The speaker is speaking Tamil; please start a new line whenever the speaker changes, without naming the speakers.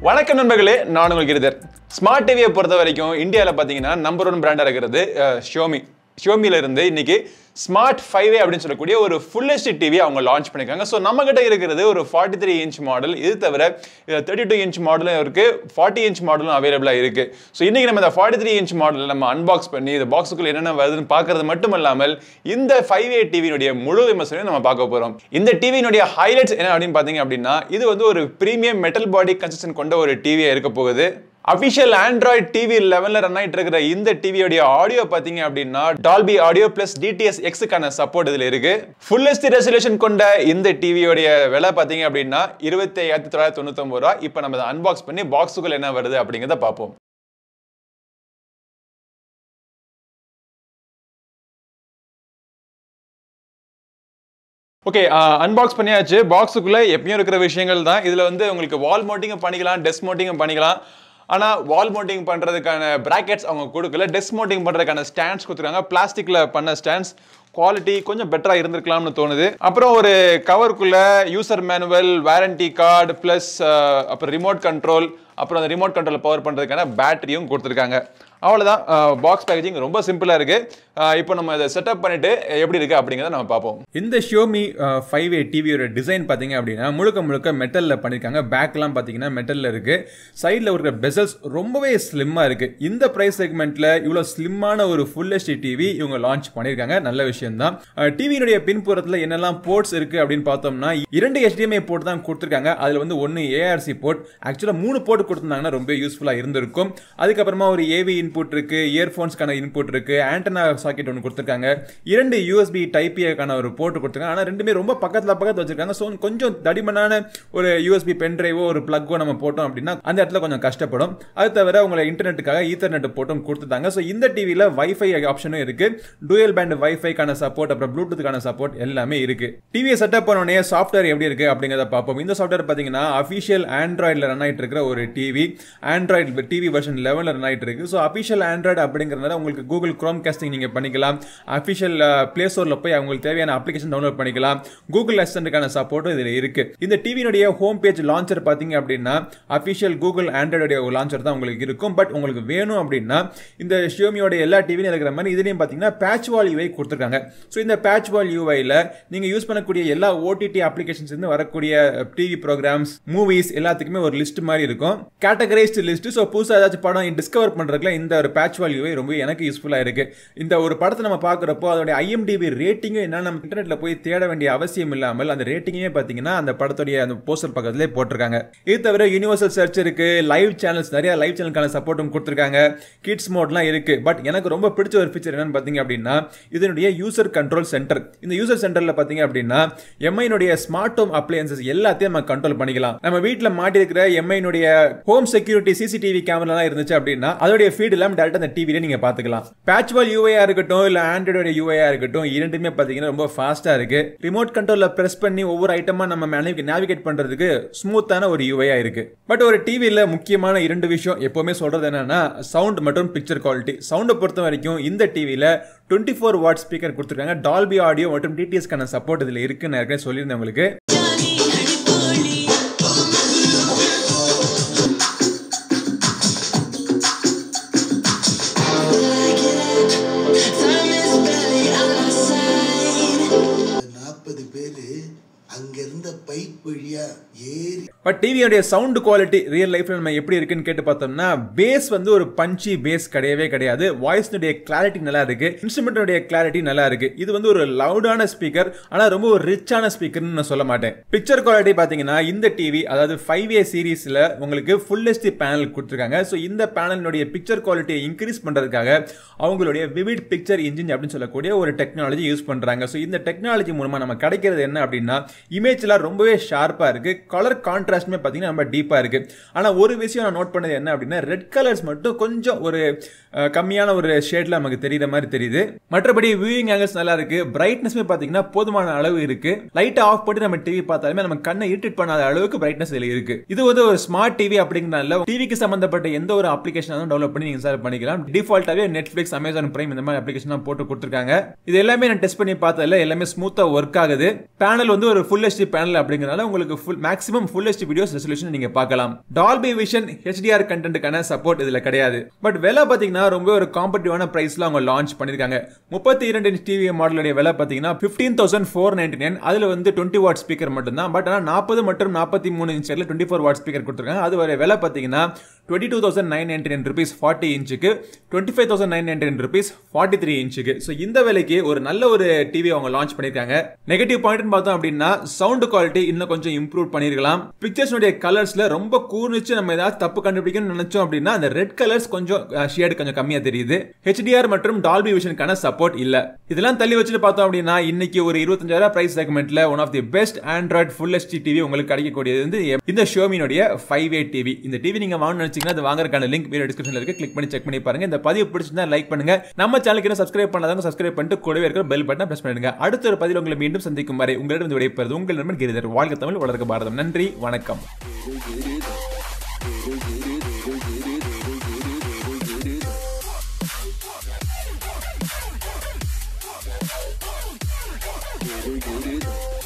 வணக்கம் நண்பர்களே நான் உங்களுக்கு இருதர் ஸ்மார்ட் டிவியை பொறுத்த வரைக்கும் இந்தியாவில் பார்த்தீங்கன்னா நம்பர் ஒன் பிராண்டாக இருக்கிறது ஷியோமி ஷியோமில இருந்து இன்னைக்கு ஸ்மார்ட் ஃபைவ் அப்படின்னு சொல்லக்கூடிய ஒரு ஃபுல் ஹெச்டி டிவி அவங்க லான்ச் பண்ணியிருக்காங்க ஸோ நம்ம கிட்ட இருக்கிறது ஒரு ஃபார்ட்டி த்ரீ இன்ச் மாடல் இது தவிர தேர்ட்டி டூ இன்ச் மாடலும் இருக்கு ஃபார்ட்டி இன்ச் மாடலும் அவைலபிளாக இருக்கு ஸோ இன்னைக்கு நம்ம இந்த ஃபார்ட்டி த்ரீ இன்ச் மாடல் நம்ம அன்பாக்ஸ் பண்ணி இந்த பாக்ஸுக்குள்ள என்னென்ன வருதுன்னு பார்க்கறது மட்டும் இல்லாமல் இந்த ஃபைவ் ஏ டிவியினுடைய முழு விமர்சனம் நம்ம பார்க்க போகிறோம் இந்த டிவியினுடைய ஹைலைட்ஸ் என்ன அப்படின்னு பார்த்தீங்க அப்படின்னா இது வந்து ஒரு ப்ரீமியம் மெட்டல் பாடி கன்சிஸ்டன் கொண்ட ஒரு டிவியாக இருக்க போகுது அபிஷியல் ஆண்ட்ராய்ட் டிவி லெவலில் ரன் ஆகிட்டு இருக்கிற இந்த டிவியோடைய ஆடியோ பார்த்தீங்க அப்படின்னா டால்பி ஆடியோ பிளஸ் டிடிஎஸ் எக்ஸுக்கான சப்போர்ட் இதில் இருக்கு ஃபுல் எஸ்டி ரெசல்யூஷன் கொண்ட இந்த டிவியோடைய விலை பார்த்தீங்க அப்படின்னா இருபத்தி ஐயாயிரத்தி தொள்ளாயிரத்தி தொண்ணூத்தொம்பது ரூபா இப்போ நம்ம அதை அன்பாக்ஸ் பண்ணி பாக்ஸுக்குள்ள என்ன வருது அப்படிங்கிறத பார்ப்போம் ஓகே அன்பாக்ஸ் பண்ணியாச்சு பாக்ஸுக்குள்ளே எப்பயும் இருக்கிற விஷயங்கள் தான் இதில் வந்து உங்களுக்கு வால் மவுண்டிங்கும் பண்ணிக்கலாம் டெஸ்க் மவுண்டிங்கும் பண்ணிக்கலாம் ஆனால் வால் மவுண்டிங் பண்ணுறதுக்கான ப்ராக்கெட்ஸ் அவங்க கொடுக்கல டெஸ்க் மவுண்டிங் பண்ணுறதுக்கான ஸ்டாண்ட்ஸ் கொடுத்துருக்காங்க பிளாஸ்டிக்கில் பண்ண ஸ்டாண்ட்ஸ் குவாலிட்டி கொஞ்சம் பெட்டராக இருந்திருக்கலாம்னு தோணுது அப்புறம் ஒரு கவருக்குள்ள user manual warranty card plus அப்புறம் ரிமோட் கண்ட்ரோல் அப்புறம் அந்த ரிமோட் கண்ட்ரோல் பவர் பண்ணுறதுக்கான பேட்டரியும் கொடுத்துருக்காங்க அவ்வளோதான் பாக்ஸ் பேக்கேஜிங் ரொம்ப சிம்பிளாக இருக்குது இப்போ நம்ம இதை செட்டப் பண்ணிட்டு எப்படி இருக்குது அப்படிங்கிறத நம்ம பார்ப்போம் இந்த ஷியோமி ஃபைவ் ஏ டிவியோட டிசைன் பார்த்தீங்க அப்படின்னா முழுக்க முழுக்க மெட்டலில் பண்ணியிருக்காங்க பேக்லாம் பார்த்தீங்கன்னா மெட்டலில் இருக்குது சைடில் இருக்கிற பெசல்ஸ் ரொம்பவே ஸ்லிம்மாக இருக்குது இந்த ப்ரைஸ் செக்மெண்ட்டில் இவ்வளோ ஸ்லிம்மான ஒரு ஃபுல் ஹெச்டி டிவி இவங்க லான்ச் பண்ணியிருக்காங்க நல்ல விஷயம் தான் டிவியினுடைய பின்புறத்தில் என்னெல்லாம் போர்ட்ஸ் இருக்குது அப்படின்னு பார்த்தோம்னா இரண்டு HDMI போர்ட் தான் கொடுத்துருக்காங்க அதில் வந்து ஒன்று ஏஆர்சி போர்ட் ஆக்சுவலாக மூணு போர்ட் கொடுத்துருந்தாங்கன்னா ரொம்ப யூஸ்ஃபுல்லாக இருந்திருக்கும் அதுக்கப்புறமா ஒரு ஏவி இன்புட் இருக்கு இயர்ஃபோன்ஸ்க்கான இன்புட் இருக்கு ஆண்டனா சாக்கெட் ஒன்று கொடுத்துருக்காங்க இரண்டு யூஎஸ்பி டைப்பியக்கான ஒரு போர்ட் கொடுத்துருக்காங்க ஆனால் ரெண்டுமே ரொம்ப பக்கத்தில் பக்கத்தில் வச்சிருக்காங்க ஸோ கொஞ்சம் தடிமனான ஒரு யூஎஸ்பி பென்ட்ரைவோ ஒரு பிளக்கோ நம்ம போட்டோம் அப்படின்னா அந்த இடத்துல கொஞ்சம் கஷ்டப்படும் அது தவிர உங்களை இன்டர்நெட்டுக்காக ஈத்தர்நெட் போட்டும் கொடுத்துட்டாங்க ஸோ இந்த டிவியில் வைஃபை ஆப்ஷனும் இருக்கு டூயல் பேண்ட் வைஃபைக்கான சப்போர்ட் அப்புறம் ப்ளூடூத்துக்கான சப்போர்ட் எல்லாமே இருக்கு டிவியை செட்டப் பண்ணோடனே சாஃப்ட்வேர் எப்படி இருக்கு அப்படிங்கிறத பார்ப்போம் இந்த சாஃப்ட்வேர் பார்த்தீங்கன்னா அஃபிஷியல் ஆண்ட்ராய்டில் ரன் ஆகிட்டு இருக்கிற ஒரு டிவி ஆண்ட்ராய்டு டிவி வெர்ஷன் லெவலில் ரன் ஆகிட்டு இருக்கு ஸோ அஃபிஷியல் ஆண்ட்ராய்டு அப்படிங்கிறதுனால உங்களுக்கு கூகுள் க்ரோம் கேஸ்டிங் நீங்கள் பண்ணிக்கலாம் அஃபிஷியல் ப்ளே ஸ்டோரில் போய் அவங்களுக்கு தேவையான அப்ளிகேஷன் டவுன்லோட் பண்ணிக்கலாம் கூகுள் அசிஸ்டன்ட்டுக்கான சப்போர்ட்டும் இதில் இருக்கு இந்த டிவியினுடைய ஹோம் பேஜ் லான்ச்சர் பார்த்தீங்க அப்படின்னா அஃபிஷியல் கூகுள் ஆண்ட்ராய்டுடைய லான்ச்சர் தான் உங்களுக்கு இருக்கும் பட் உங்களுக்கு வேணும் அப்படின்னா இந்த ஷியோமியோட எல்லா டிவியும் இருக்கிற மாதிரி இதுலேயும் பார்த்தீங்கன்னா பேட்ச் வால் யூஐ கொடுத்துருக்காங்க ஸோ இந்த பேட்ச் வால் யூஐயில் நீங்கள் யூஸ் பண்ணக்கூடிய எல்லா ஓடிடி அப்ளிகேஷன்ஸ் இருந்து வரக்கூடிய டிவி ப்ரோக்ராம்ஸ் மூவிஸ் எல்லாத்துக்குமே ஒரு லிஸ்ட் மாதிரி இருக்கும் கேட்டகரைஸ்டு லிஸ்ட் ஸோ புதுசாக ஏதாச்சும் படம் டிஸ்கவர் பண்ணுறதுல இந்த ஒரு பேட்ச் வால்யூவே ரொம்ப எனக்கு யூஸ்ஃபுல்லாக இருக்கு இந்த ஒரு படத்தை நம்ம பார்க்குறப்போ அதோடைய ஐஎம்டிபி ரேட்டிங்கும் என்ன நம்ம இன்டர்நெட்டில் போய் தேட வேண்டிய அவசியம் இல்லாமல் அந்த ரேட்டிங்கே பார்த்தீங்கன்னா அந்த படத்துடைய அந்த போஸ்டர் பக்கத்திலே போட்டிருக்காங்க இது தவிர யூனிவர்சல் சர்ச் இருக்கு லைவ் சேனல்ஸ் நிறைய லைவ் சேனலுக்கான சப்போர்ட்டும் கொடுத்துருக்காங்க கிட்ஸ் மோட்லாம் இருக்கு பட் எனக்கு ரொம்ப பிடிச்ச ஒரு ஃபீச்சர் என்னன்னு பார்த்தீங்க அப்படின்னா இதனுடைய யூசர் கண்ட்ரோல் சென்டர் இந்த யூசர் சென்டரில் பார்த்தீங்க அப்படின்னா எம்ஐனுடைய ஸ்மார்ட் ஹோம் அப்ளையன்சஸ் எல்லாத்தையும் நம்ம கண்ட்ரோல் பண்ணிக்கலாம் நம்ம வீட்டில் மாட்டிருக்கிற எம்ஐனுடைய ஹோம் செக்யூரிட்டி சிசிடிவி கேமராலாம் இருந்துச்சு அப்படின்னா அதோடைய ஃபீட் எல்லாம் டேரக்டாக அந்த டிவியில நீங்க பார்த்துக்கலாம் பேட்ச் வால் யூஐயா இருக்கட்டும் இல்லை ஆண்ட்ராய்டோட யூஐயா இருக்கட்டும் இரண்டுமே பார்த்தீங்கன்னா ரொம்ப ஃபாஸ்ட்டாக இருக்கு ரிமோட் கண்ட்ரோலில் ப்ரெஸ் பண்ணி ஒவ்வொரு ஐட்டமாக நம்ம நேவிகேட் பண்ணுறதுக்கு ஸ்மூத்தான ஒரு யூஐயா இருக்கு பட் ஒரு டிவியில் முக்கியமான இரண்டு விஷயம் எப்போவுமே சொல்றது என்னன்னா சவுண்ட் மற்றும் பிக்சர் குவாலிட்டி சவுண்டை பொறுத்த வரைக்கும் இந்த டிவியில் டுவெண்ட்டி ஃபோர் வாட் ஸ்பீக்கர் கொடுத்துருக்காங்க டால்பி ஆடியோ மற்றும் டிடிஎஸ்க்கான சப்போர்ட் இதில் இருக்குன்னு நான் ஏற்கனவே சொல்லியிருந்தேன் உங்களுக்கு
ஜானி அடிப்போலி Time is barely on our side.
நாற்பது பேரு அங்கிருந்த பைப் வழியா ஏறி
பட் டிவியோடைய சவுண்ட் குவாலிட்டி ரியல் லைஃப்ல நம்ம எப்படி இருக்குன்னு கேட்டு பார்த்தோம்னா பேஸ் வந்து ஒரு பஞ்சி பேஸ் கிடையவே கிடையாது வாய்ஸ்னுடைய கிளாரிட்டி நல்லா இருக்கு இன்ஸ்ட்ருமெண்ட்டுடைய கிளாரிட்டி நல்லா இருக்கு இது வந்து ஒரு லவுடான ஸ்பீக்கர் ஆனா ரொம்ப ஒரு ரிச்சான ஸ்பீக்கர்னு நான் சொல்ல மாட்டேன் பிக்சர் குவாலிட்டி பாத்தீங்கன்னா இந்த டிவி அதாவது ஃபைவ் ஏ சீரீஸ்ல உங்களுக்கு ஃபுல் ஹெச்டி பேனல் கொடுத்துருக்காங்க ஸோ இந்த பேனலினுடைய பிக்சர் குவாலிட்டியை இன்க்ரீஸ் பண்றதுக்காக அவங்களுடைய விவிட் பிக்சர் இன்ஜின் அப்படின்னு சொல்லக்கூடிய ஒரு டெக்னாலஜி யூஸ் பண்றாங்க ஸோ இந்த டெக்னாலஜி மூலமா நம்ம கிடைக்கிறது என்ன அப்படின்னா இமேஜ்லாம் ரொம்பவே ஷார்ப்பா இருக்கு கலர் கான்ட்ராஸ்ட்மே பார்த்தீங்கன்னா ரொம்ப டீப்பா இருக்கு ஆனா ஒரு விஷயம் நான் நோட் பண்ணது என்ன அப்படின்னா ரெட் கலர்ஸ் மட்டும் கொஞ்சம் ஒரு அஹ், கம்மியான ஒரு ஷேட்ல நமக்கு தெரியுற மாதிரி தெரியுது மற்றபடி வியூவிங் ஆங்கிள்ஸ் நல்லா இருக்கு பிரைட்னஸ்மே பார்த்தீங்கன்னா போதுமான அளவு இருக்கு லைட்டை ஆஃப் பண்ணி நம்ம டிவி பார்த்தாலுமே நம்ம கண்ணை இரிட்டேட் பண்ணாத அளவுக்கு பிரைட்னஸ் இதில் இருக்கு இது வந்து ஒரு ஸ்மார்ட் டிவி அப்படிங்கிறனால டிவிக்கு சம்பந்தப்பட்ட எந்த ஒரு அப்ளிகேஷனும் டவுன்லோட் பண்ணி நீங்க இன்ஸ்டால் பண்ணிக்கலாம் டிஃபால்ட்டாவே நெட்ஃபிளிக்ஸ் அமேசான் பிரைம் இந்த மாதிரி அப்ளிகேஷன் போட்டு கொடுத்துருக்காங்க இது எல்லாமே நான் டெஸ்ட் பண்ணி பார்த்ததுல எல்லாமே ஸ்மூத்தா ஒர்க் ஆகுது பேனல் வந்து ஒரு ஃபுல் ஹெச்டி பேனல் அப்படிங்கிறனால உங்களுக்கு full full maximum full HD videos resolution நீங்க பார்க்கலாம் டால்பி விஷன் ஹெச்டிஆர் கண்டென்ட்டுக்கான சப்போர்ட் இதுல கிடையாது பட் விலை பாத்தீங்கன்னா ரொம்ப ஒரு காம்படிட்டிவான பிரைஸ்ல அவங்க லான்ச் பண்ணிருக்காங்க முப்பத்தி இரண்டு இன்ச் டிவி மாடலுடைய விலை பாத்தீங்கன்னா fifteen thousand four ninety nine அதுல வந்து டுவெண்ட்டி வாட் ஸ்பீக்கர் மட்டும் தான் பட் ஆனால் நாற்பது மற்றும் நாற்பத்தி மூணு இன்ச்சில் டுவெண்ட்டி ஃபோர் வாட் ஸ்பீக்கர் கொடுத்துருக்காங்க அது வரை விலை பார்த்தீங்கன்னா twenty two thousand nine ninety nine rupees forty இன்ச்சுக்கு twenty five thousand nine ninety nine rupees forty three இன்ச்சுக்கு ஸோ இந்த விலைக்கு ஒரு நல்ல ஒரு டிவி அவங்க லான்ச் பண்ணியிருக்காங்க நெகட்டிவ் பாயிண்ட்னு பார்த்தோம் அப்படின்னா சவுண்ட் குவாலிட்டி இன்னும் கொஞ்சம் இம்ப்ரூவ் பண்ணிருக்கலாம் பிக்சர்ஸ்னுடைய கலர்ஸ்ல ரொம்ப கூர்ந்துச்சு நம்ம ஏதாவது தப்பு கண்டுபிடிக்கணும்னு நினைச்சோம் அப்படின்னா அந்த ரெட் கலர்ஸ் கொஞ்சம் ஷேடு கொஞ்சம் கம்மியா தெரியுது ஹெச்டிஆர் மற்றும் டால்பி விஷனுக்கான சப்போர்ட் இல்ல இதெல்லாம் தள்ளி வச்சுட்டு பார்த்தோம் அப்படின்னா இன்னைக்கு ஒரு இருபத்தஞ்சாயிரம் பிரைஸ் செக்மெண்ட்ல one of the best android full HD TV உங்களுக்கு கிடைக்கக்கூடியது வந்து இந்த ஷோமினுடைய ஃபைவ் ஏ டிவி இந்த டிவி நீங்க வாங்கணும்னு நினைச்சீங்கன்னா அது வாங்குறதுக்கான லிங்க் வீடியோ டிஸ்கிரிப்ஷன்ல இருக்கு கிளிக் பண்ணி செக் பண்ணி பாருங்க இந்த பதிவு பிடிச்சிருந்தா லைக் பண்ணுங்க நம்ம சேனலுக்கு இன்னும் சப்ஸ்கிரைப் பண்ணாதவங்க சப்ஸ்கிரைப் பண்ணிட்டு கூடவே இருக்கிற பெல் பட்டனை பிரஸ் பண்ணுங்க அடுத்த ஒரு பதிவில் உங்களை மீண்டும் சந்திக்கும் வரை உங்களிடம் விடைபெறுது உங்கள் நண்பன் கிரிதர் வாழ்க தமிழ் வளர்க்க பாரதம் நன்றி வணக்கம்
Get it, get it.